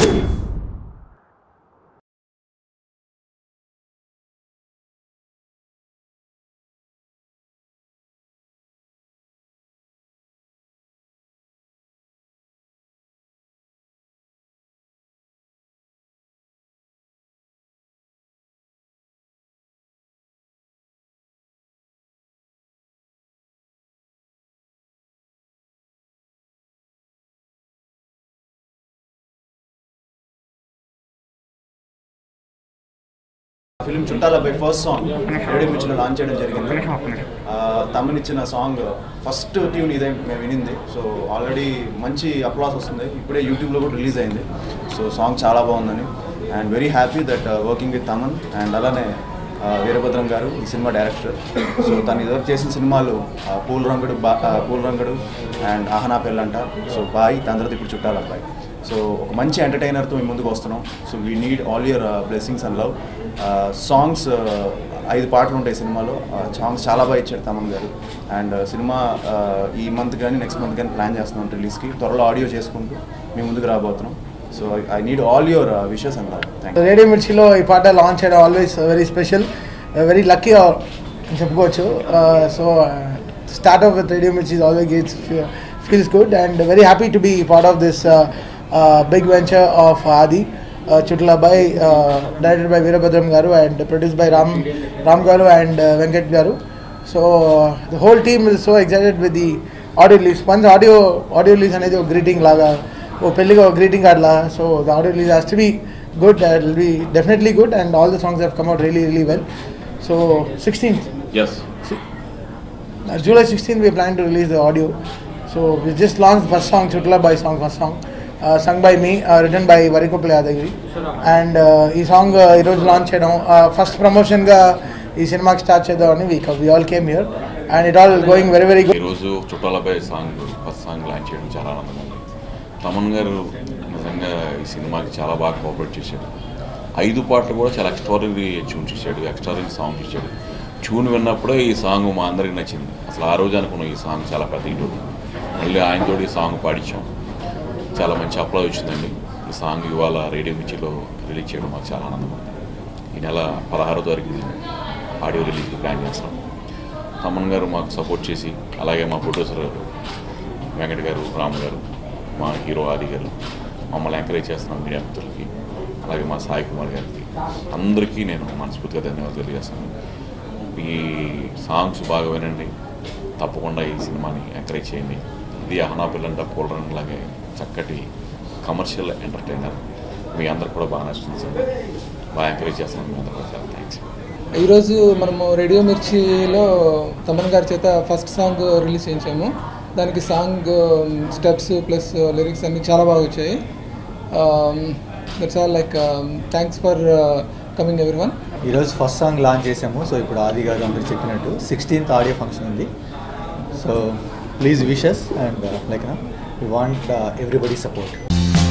Film Chuttalabbai first song radio మిర్చిలో launch చేయడం జరిగింది ఆ, తమనిచ్చిన సాంగ్ ఫస్ట్ ట్యూన్ ఇదే మేము వినింది సో ఆల్రెడీ మంచి అప్లాస్ వస్తుంది ఇప్పుడే యూట్యూబ్లో కూడా రిలీజ్ అయింది సో సాంగ్ చాలా బాగుందని and very happy that working with Thaman and అలానే ఆ, వీరభద్రం గారు ఈ సినిమా డైరెక్టర్ సో తను ఇదివరకు చేసిన సినిమాలు ఆ, పూల రంగుడు బా ఆ, పూల రంగుడు అండ్ ఆహనా పెళ్ళంట సో బాయ్ దాని తర్వాత ఇప్పుడు చుట్టాల అబ్బాయి సో ఒక మంచి ఎంటర్టైనర్తో మేము ముందుకు వస్తున్నాం so we need all your blessings and love songs ఐదు పాటలు ఉంటాయి సినిమాలో సాంగ్స్ చాలా బాగా ఇచ్చారు Thaman garu and cinema uh, ఈ మంత్ కానీ నెక్స్ట్ మంత్ కానీ ప్లాన్ చేస్తున్నాం రిలీజ్కి త్వరలో ఆడియో చేసుకుంటూ మేము ముందుకు రాబోతున్నాం so I need all your wishes and love thank radio మిర్చిలో ఈ పాట లాంచ్ చేయడం always very special very lucky అని చెప్పుకోవచ్చు so start of with radio Mirchi always gets feels good and very happy to be part of this big venture of Aadi Chuttalabbai directed by Veerabhadram garu and produce by Ram Ram garu and Venkat garu so the whole team is so excited with the audio release once audio audio release అనేది ఒక greeting లాగా ఓ పెళ్ళిగా ఒక greeting card లా so the audio release has to be good that will be definitely good and all the songs have come out really really well so sixteenth yes July 16th, we are planning to release the audio. So we just launched first song, Chutla by song, first song, uh, sung by me, uh, written by Varikopli Adagiri. And ఈ song ఈరోజు launch చేయడం first ప్రమోషన్గా ఈ సినిమాకి start చేద్దామని we we all came here and it all going very very good ఈరోజు చుట్టాలపై song first song launch చేయడం చాలా ఆనందంగా ఉంది తమన్ గారు నిజంగా ఈ సినిమాకి చాలా బాగా కోఆపరేట్ చేశాడు ఐదు పాటలు కూడా చాలా ఎక్స్ట్రాడనరీ ట్యూన్ చేశాడు ఎక్స్ట్రాడనరీ సాంగ్ చేశాడు ట్యూన్ విన్నప్పుడే ఈ సాంగ్ మా అందరికి నచ్చింది అసలు ఆ రోజు అనుకున్నాం ఈ సాంగ్ చాలా పెద్ద హిట్ అవుతుంది మళ్ళీ ఆయనతో ఈ సాంగ్ పాడించాం చాలా మంచి అప్లాజ్ వచ్చిందండి ఈ సాంగ్ ఇవాళ రేడియో మిర్చిలో రిలీజ్ చేయడం మాకు చాలా ఆనందంగా ఉంది ఈ నెల పదహారో తారీఖు ఆడియో రిలీజ్కి ప్లాన్ చేస్తున్నాం తమన్ గారు మాకు సపోర్ట్ చేసి అలాగే మా ప్రొడ్యూసర్ వెంకట్ గారు రామ్ గారు మా హీరో ఆది గారు మమ్మల్ని ఎంకరేజ్ చేస్తున్నాం మీడియా మిత్రులకి అలాగే మా సాయి కుమార్ గారికి అందరికీ నేను మనస్ఫూర్తిగా ధన్యవాదాలు తెలియజేస్తాను ఈ సాంగ్స్ బాగా వినండి తప్పకుండా ఈ సినిమాని ఎంకరేజ్ చేయండి ఇది అహనా పిల్లంట పూలరన్ లాగే చక్కటి కమర్షియల్ ఎంటర్టైనర్ మీ అందరికి కూడా బాగా నచ్చుతుంది సార్ బాగా ఎంకరేజ్ చేస్తున్నాను మీ అందరికీ చాలా థ్యాంక్స్ ఈరోజు మనము రేడియో మిర్చిలో తమన్ గారి చేత ఫస్ట్ సాంగ్ రిలీజ్ చేయించాము దానికి సాంగ్ స్టెప్స్ ప్లస్ లిరిక్స్ అన్నీ చాలా బాగా వచ్చాయి that's all like thanks for coming everyone ఈరోజు ఫస్ట్ సాంగ్ లాంచ్ చేసాము సో ఇప్పుడు ఆది గారు అందరూ చెప్పినట్టు సిక్స్టీన్త్ ఆడియో ఫంక్షన్ ఉంది so please wishes and like we want everybody support